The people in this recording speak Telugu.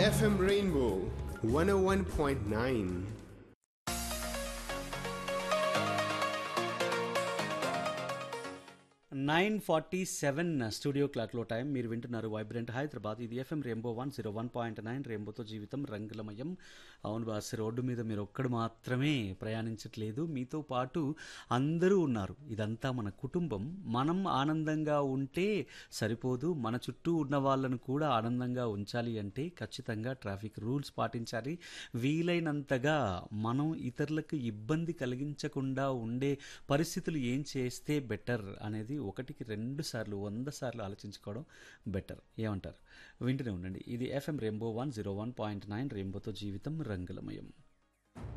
FM Rainbow 101.9. Nine forty seven studio క్లాక్లో టైం మీరు వింటున్నారు వైబ్రెంట్ హైదరాబాద్ ఇది FM Rainbow one zero one point nine రెయిన్బోతో జీవితం రంగులమయం అవును బాస్ రోడ్డు మీద మీరు ఒక్కడు మాత్రమే ప్రయాణించట్లేదు మీతో పాటు అందరూ ఉన్నారు ఇదంతా మన కుటుంబం మనం ఆనందంగా ఉంటే సరిపోదు మన చుట్టూ ఉన్న వాళ్ళను కూడా ఆనందంగా ఉంచాలి అంటే ఖచ్చితంగా ట్రాఫిక్ రూల్స్ పాటించాలి వీలైనంతగా మనం ఇతరులకు ఇబ్బంది కలిగించకుండా ఉండే పరిస్థితులు ఏం చేస్తే బెటర్ అనేది ఒకటికి రెండు సార్లు వంద సార్లు ఆలోచించుకోవడం బెటర్ ఏమంటారు వింటూనే ఉండండి ఇది FM Rainbow one zero one point nine రెయిన్బోతో జీవితం రంగులమయం